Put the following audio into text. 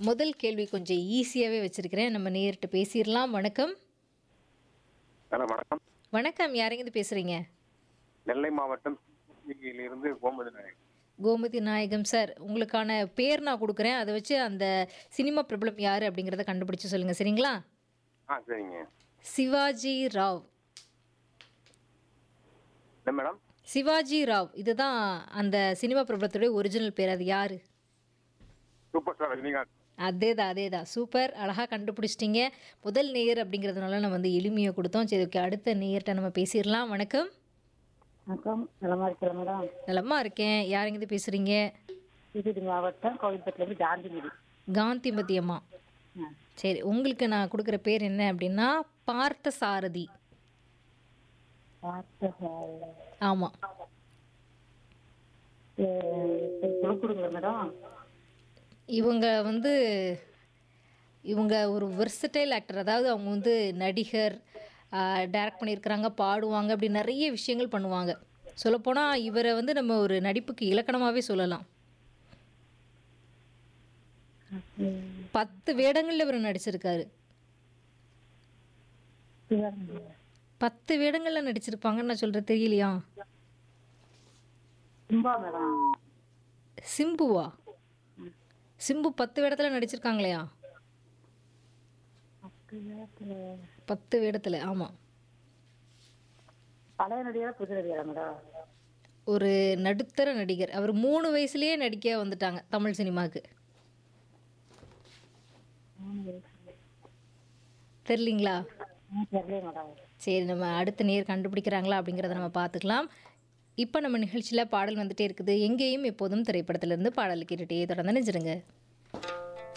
முதல் கேள்வி கொஞ்சம் ஈஸியாகவே வச்சுருக்கிறேன் நம்ம நேர்கிட்ட பேசிடலாம் வணக்கம் மேடம் வணக்கம் வணக்கம் யாரெங்கிருந்து பேசுகிறீங்க நெல்லை மாவட்டம் இருந்து கோமதி நாயக் கோமதி நாயகம் சார் உங்களுக்கான பேர் நான் கொடுக்குறேன் அதை வச்சு அந்த சினிமா பிரபலம் யார் அப்படிங்கிறத கண்டுபிடிச்சு சொல்லுங்கள் சரிங்களா ஆ சரிங்க சிவாஜி ராவ் என்ன மேடம் சிவாஜி ராவ் இதுதான் அந்த சினிமா பிரபலத்துடைய ஒரிஜினல் பேர் அது யார் சூப்பர் ஸ்டார் ரஜினிகாந்த் அதே தான் அதே தான் சூப்பர் அழகாக கண்டுபிடிச்சிட்டிங்க முதல் நேயர் அப்படிங்கிறதுனால நம்ம வந்து எளிமையாக கொடுத்தோம் சரி ஓகே அடுத்த நேயர்கிட்ட நம்ம பேசிடலாம் வணக்கம் வணக்கம் நலமா இருக்கிறேன் மேடம் நலமா இருக்கேன் யாரெங்கிருந்து பேசுகிறீங்க திருச்சி மாவட்டம் கோவில்பட்டிலேருந்து காந்திமதி காந்திமதி அம்மா ஆ. சரி உங்களுக்கு நான் கொடுக்குற பேர் என்ன அப்படின்னா பார்த்த சாரதி பார்த்த சார். ஆமாம் ஏ, சரி, குழு கொடுங்க மேடம் இவங்க வந்து இவங்க ஒரு வெர்சடைல் ஆக்டர் அதாவது அவங்க வந்து நடிகர் டைரக்ட் பண்ணியிருக்கிறாங்க பாடுவாங்க அப்படி நிறைய விஷயங்கள் பண்ணுவாங்க சொல்லப்போனால் இவரை வந்து நம்ம ஒரு நடிப்புக்கு இலக்கணமாகவே சொல்லலாம் பத்து வேடங்களில் இவர் நடிச்சிருக்காரு பத்து வேடங்களில் நடிச்சிருப்பாங்கன்னு நான் சொல்கிறது தெரியலையா சிம்பா மேடம் சிம்புவா சிம்பு பத்து வேடத்தில் நடிச்சிருக்காங்களையா பத்து வேடத்தில் ஆமாம் பழைய நடிகரா புது நடிகரா மேடம் ஒரு நடுத்தர நடிகர் அவர் மூணு வயசுலயே நடிக்க வந்துட்டாங்க தமிழ் சினிமாவுக்கு தெரியலீங்களா ம், தெரியல மேடம் சரி நம்ம அடுத்த நேர் கண்டுபிடிக்கிறாங்களா அப்படிங்கிறத நம்ம பார்த்துக்கலாம் இப்போ நம்ம நிகழ்ச்சியில் பாடல் வந்துட்டே இருக்குது எங்கேயும் எப்போதும் திரைப்படத்திலிருந்து பாடல் கேட்டுட்டே தொடர்ந்து நினைச்சிருங்க